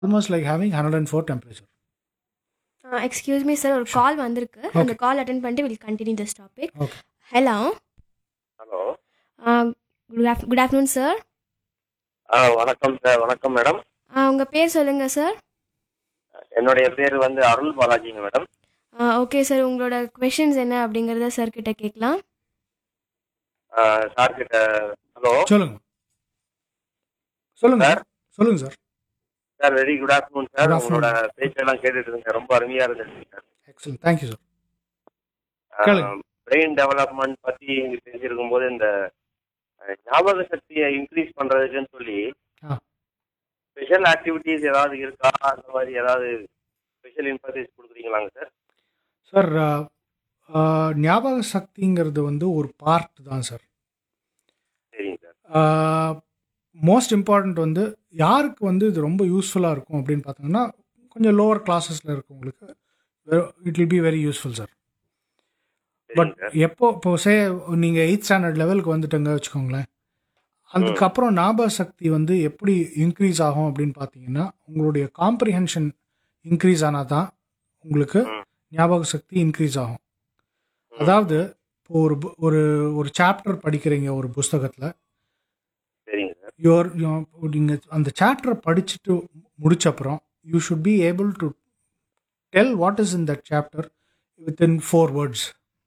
Almost like having hundred and four temperature excuse me sir ஒரு call வந்திருக்கு அந்த call attend பண்ணிட்டு will continue this topic okay hello hello good afternoon sir ஆ வணக்கம் sir வணக்கம் madam உங்கள் பேர் சொல்லுங்கள் சார் என்னுடைய பேர் வந்து அருள் பாலாஜிங்க மேடம் ஓகே சார் உங்களோட கொஷின்ஸ் என்ன அப்படிங்கிறத சார் கிட்ட கேட்கலாம் சார் கிட்ட ஹலோ சொல்லுங்க சொல்லுங்க சார். சொல்லுங்க sir sir very good afternoon sir Good afternoon. உங்களோட பேச்செல்லாம் கேட்டுட்டு இருந்தேன் ரொம்ப அருமையா இருந்துச்சு சார் எக்ஸலன்ட் தேங்க்யூ சார் கேளுங்க. பிரெயின் டெவலப்மெண்ட் பத்தி நீங்க பேசியிருக்கும் போது இந்த அஹ், ஞாபக சக்தியை இன்க்ரீஸ் பண்றதுக்குன்னு சொல்லி ஆ. ஸ்பெஷல் ஆக்டிவிட்டீஸ் ஏதாவது இருக்கா அந்த மாதிரி ஏதாவது ஸ்பெஷல் இன்ஃபர்மேஷன் கொடுக்குறீங்களாங்க சார் சார் ஞாபக சக்திங்கிறது வந்து ஒரு பார்ட் தான் சார் சரிங்க சார் மோஸ்ட் இம்பார்ட்டண்ட் வந்து யாருக்கு வந்து இது ரொம்ப யூஸ்ஃபுல்லாக இருக்கும் அப்படின்னு பார்த்தீங்கன்னா கொஞ்சம் லோவர் கிளாஸஸில் இருக்கவங்களுக்கு it will be very useful sir but சரிங்க சார் எப்போ இப்போ சே நீங்கள் எயித் ஸ்டாண்டர்ட் லெவலுக்கு வந்துட்டங்க வச்சுக்கோங்களேன் அதுக்கப்புறம் ஞாபக சக்தி வந்து எப்படி இன்க்ரீஸ் ஆகும் அப்படின்னு பார்த்தீங்கன்னா உங்களுடைய காம்ப்ரிஹென்ஷன் இன்க்ரீஸ் ஆனால் தான் உங்களுக்கு ம். ஞாபக சக்தி இன்க்ரீஸ் ஆகும் அதாவது இப்போ ஒரு bu- ஒரு ஒரு சாப்டர் படிக்கிறீங்க ஒரு புஸ்தகத்தில் சரிங்க சார் யுவர் நீங்கள் அந்த சாப்டரை படிச்சுட்டு முடிச்ச அப்புறம் you should be able to tell what is in that chapter within four words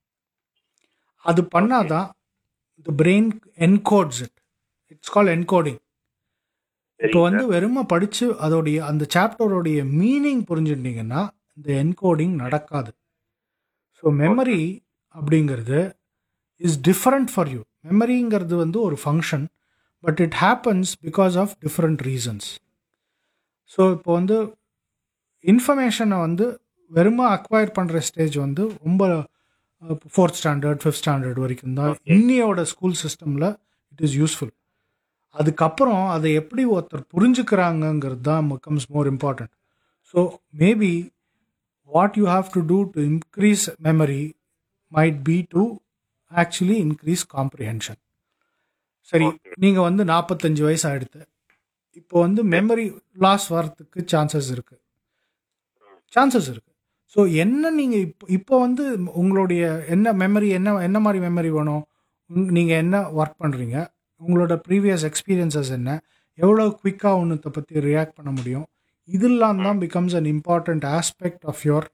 அது பண்ணாதான் the brain encodes it it's call encoding இப்போ சரிங்க வந்து வெறுமை படித்து அதோடைய அந்த சாப்டரோடைய மீனிங் புரிஞ்சுட்டீங்கன்னா இந்த என்கோடிங் நடக்காது ஸோ மெமரி அப்படிங்கிறது இஸ் டிஃப்ரெண்ட் ஃபார் யூ மெமரிங்கிறது வந்து ஒரு function but it happens because of different reasons so இப்போ வந்து இன்ஃபர்மேஷனை வந்து வெறுமை அக்வயர் பண்ணுற ஸ்டேஜ் வந்து ரொம்ப ஃபோர்த் ஸ்டாண்டர்ட் ஃபிஃப்த் ஸ்டாண்டர்ட் வரைக்கும் தான் Okay. இன்னியோட ஸ்கூல் சிஸ்டமில் இட் இஸ் யூஸ்ஃபுல் அதுக்கப்புறம் அதை எப்படி ஒருத்தர் புரிஞ்சுக்கிறாங்கங்கிறது தான் becomes more important so maybe what you have to do to increase memory might be to actually increase comprehension சரி Okay. நீங்கள் வந்து நாற்பத்தஞ்சு வயசு ஆயிடுத்து இப்போ வந்து மெமரி லாஸ் வரத்துக்கு சான்சஸ் இருக்கு சான்சஸ் இருக்கு ஸோ என்ன நீங்கள் இப்போ இப்போ வந்து உங்களுடைய என்ன மெமரி என்ன என்ன மாதிரி மெமரி வேணும் நீங்கள் என்ன ஒர்க் பண்ணுறீங்க உங்களோட ப்ரீவியஸ் எக்ஸ்பீரியன்சஸ் என்ன எவ்வளோ குவிக்காக ஒன்றத்தை பற்றி ரியாக்ட் பண்ண முடியும் இதெல்லாம் தான் becomes an important aspect of your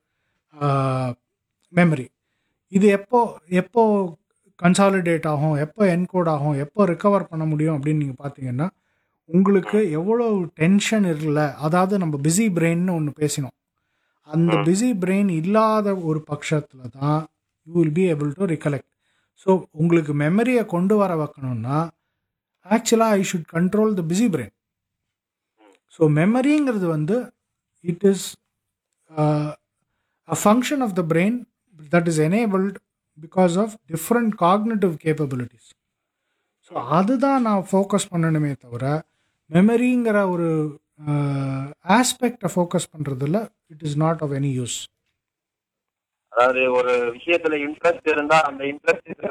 memory இது எப்போ எப்போ கன்சாலிடேட் ஆகும் எப்போ என்கோட் ஆகும் எப்போ ரிகவர் பண்ண முடியும் அப்படின்னு நீங்கள் பார்த்தீங்கன்னா உங்களுக்கு எவ்வளோ டென்ஷன் இல்லை அதாவது நம்ம பிஸி பிரெயின்னு ஒன்று பேசினோம் அந்த ம். பிஸி பிரெயின் இல்லாத ஒரு பட்சத்தில் தான் you will be able to recollect so உங்களுக்கு மெமரியை கொண்டு வர வைக்கணும்னா ஆக்சுவலாக I should control the busy brain so மெமரிங்கிறது வந்து it is a function of the brain that is enabled because of different cognitive capabilities so அதுதான் நான் ஃபோக்கஸ் பண்ணணுமே தவிர மெமரிங்கிற ஒரு ஆஸ்பெக்டை ஃபோக்கஸ் பண்ணுறதுல it is not of any use அதாவது ஒரு விஷயத்துல இன்ட்ரெஸ்ட் இருந்தா அந்த இன்ட்ரெஸ்ட்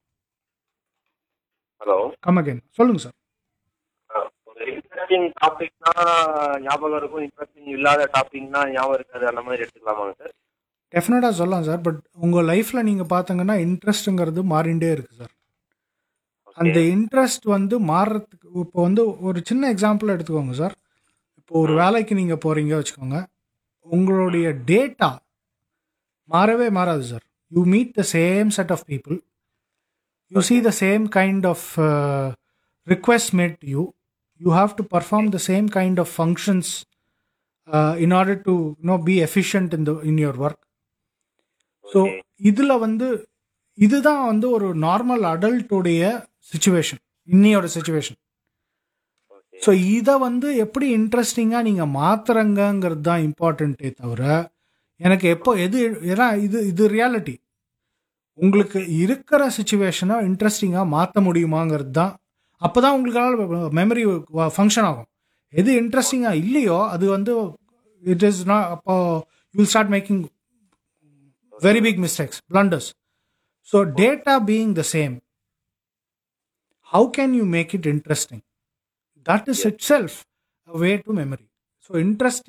ஹலோ கம் அகைன் சொல்லுங்கள் சார் ஒரு இன்ட்ரெஸ்டிங் டாபிக்னா ஞாபகம் இருக்கும் இன்ட்ரெஸ்டிங் இல்லாத டாபிக்னா ஞாபகம் இருக்காது அந்த மாதிரி எடுத்துக்கலாமாங்க சார் டெஃபினட்டாக சொல்லலாம் சார் பட் உங்கள் லைஃப்பில் நீங்கள் பார்த்தீங்கன்னா இன்ட்ரெஸ்ட்டுங்கிறது மாறிண்டே இருக்குது சார் அந்த இன்ட்ரெஸ்ட் வந்து மாறுறதுக்கு இப்போ வந்து ஒரு சின்ன எக்ஸாம்பிள் எடுத்துக்கோங்க சார் இப்போ ஒரு வேலைக்கு நீங்கள் போகிறீங்க வச்சுக்கோங்க உங்களுடைய டேட்டா மாறவே மாறாது sir you meet the same set of people you see the same kind of request made you you have to perform the same kind of functions in order to no be efficient in the in your work so Okay. இதில் வந்து இதுதான் வந்து ஒரு normal அடல்ட்டுடைய situation இன்னையோட situation okay so இதை வந்து எப்படி இன்ட்ரெஸ்டிங்காக நீங்கள் மாத்துறங்கங்கிறது தான் இம்பார்ட்டண்ட்டே தவிர எனக்கு எப்போ எது ஏன்னா இது இது ரியாலிட்டி உங்களுக்கு இருக்கிற சுச்சுவேஷனை இன்ட்ரெஸ்டிங்காக மாற்ற முடியுமாங்கிறது தான் அப்போ தான் உங்களுக்கான மெமரி ஃபங்க்ஷன் ஆகும் எது இன்ட்ரெஸ்டிங்காக இல்லையோ அது வந்து இட் இஸ் நாட் அப்போ you start making very big mistakes, blunders. So, data being the same, how can you make it interesting? That is Yes. itself a way to memory. So, so interest